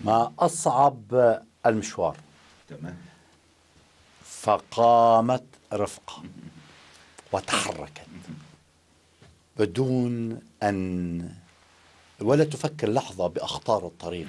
ما أصعب المشوار تمام فقامت رفقة وتحركت بدون أن ولا تفكر لحظة بأخطار الطريق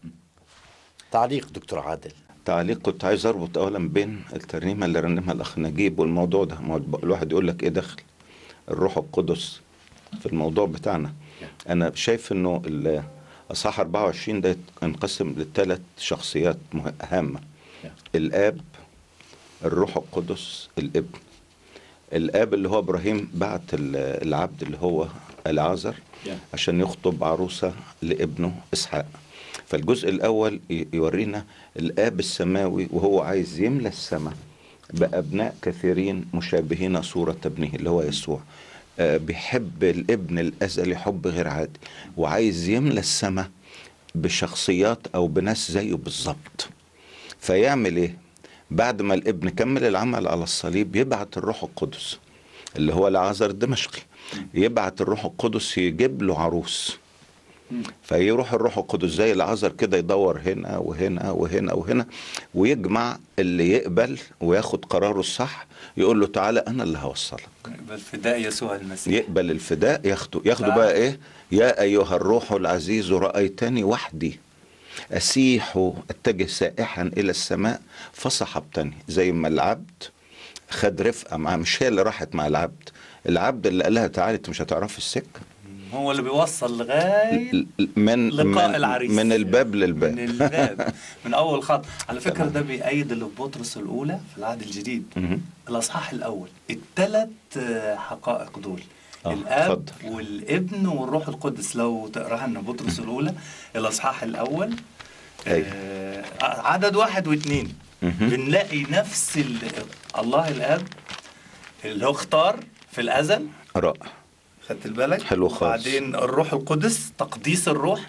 تعليق دكتور عادل تعليق كنت عايز اربط اولا بين الترنيمه اللي رنمها الاخ نجيب والموضوع ده ما هو الواحد يقول لك ايه دخل الروح القدس في الموضوع بتاعنا انا شايف انه الاصحاح 24 ده ينقسم لثلاث شخصيات مه- هامه الاب الروح القدس الابن الاب اللي هو ابراهيم بعت ال- العبد اللي هو العازر عشان يخطب عروسه لابنه اسحاق فالجزء الاول ي- يورينا الاب السماوي وهو عايز يملى السماء بابناء كثيرين مشابهين صوره ابنه اللي هو يسوع آه، بيحب الابن الازلي حب غير عادي وعايز يملى السماء بشخصيات او بناس زيه بالظبط فيعمل ايه بعد ما الابن كمل العمل على الصليب يبعت الروح القدس اللي هو العازر الدمشقي يبعت الروح القدس يجيب له عروس فيروح الروح القدس زي العذر كده يدور هنا وهنا وهنا وهنا ويجمع اللي يقبل وياخد قراره الصح يقول له تعالى انا اللي هوصلك بل فداء يسوع المسيح يقبل الفداء ياخده ياخده نعم. بقى ايه يا ايها الروح العزيز رايتني وحدي اسيح اتجه سائحا الى السماء فصحبتني زي ما العبد خد رفقه معاه مش هي اللي راحت مع العبد العبد اللي قال لها تعالي انت مش هتعرفي السكه هو اللي بيوصل لغايه من لقاء من, العريس من الباب من للباب الباب من اول خط على فكره ده بيأيد اللي في بطرس الاولى في العهد الجديد مهم. الاصحاح الاول الثلاث حقائق دول آه، الاب اتفضل. والابن والروح القدس لو تقراها لنا بطرس الاولى الاصحاح الاول أيوة. آه عدد واحد واثنين مهم. بنلاقي نفس ال- الله الاب اللي هو اختار في الازل رائع خدت بالك حلو خالص. وبعدين الروح القدس تقديس الروح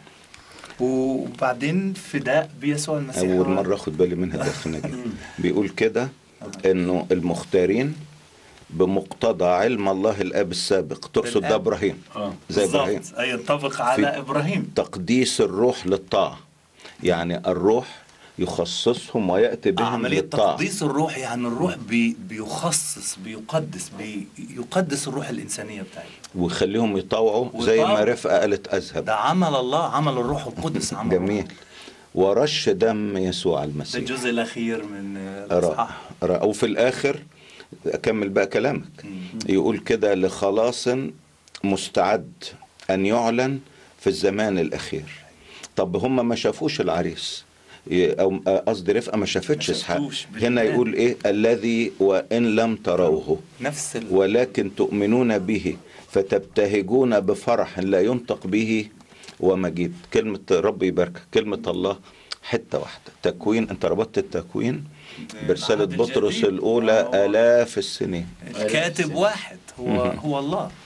وبعدين فداء بيسوع المسيح اول مره اخد بالي منها ده في نجيب بيقول كده انه المختارين بمقتضى علم الله الاب السابق تقصد ده بالآب. ابراهيم اه زي بالظبط. ابراهيم اي ينطبق على في- ابراهيم تقديس الروح للطاعه يعني الروح يخصصهم وياتي بهم عملية للطاعه تقديس الروح يعني الروح بي بيخصص بيقدس بيقدس الروح الإنسانية بتاعتنا ويخليهم يطوعوا زي ما ويطوعوا. رفقه قالت اذهب ده عمل الله عمل الروح القدس عمل جميل ورش دم يسوع ده المسيح الجزء الأخير من رائع الإصحاح رائع. وفي الاخر اكمل بقى كلامك يقول كده لخلاص مستعد ان يعلن في الزمان الاخير طب هم ما شافوش العريس ي- او آه، قصدي رفقه ما شافتش ما اسحاق شافوش هنا بالله. يقول ايه الذي وان لم تروه نفس ال... ولكن تؤمنون به فتبتهجون بفرح لا ينطق به ومجيد كلمة رب يبارك كلمة الله حتة واحدة تكوين انت ربطت التكوين برسالة العهد بطرس الجديد. الأولى آه. آلاف السنين الكاتب واحد هو هو الله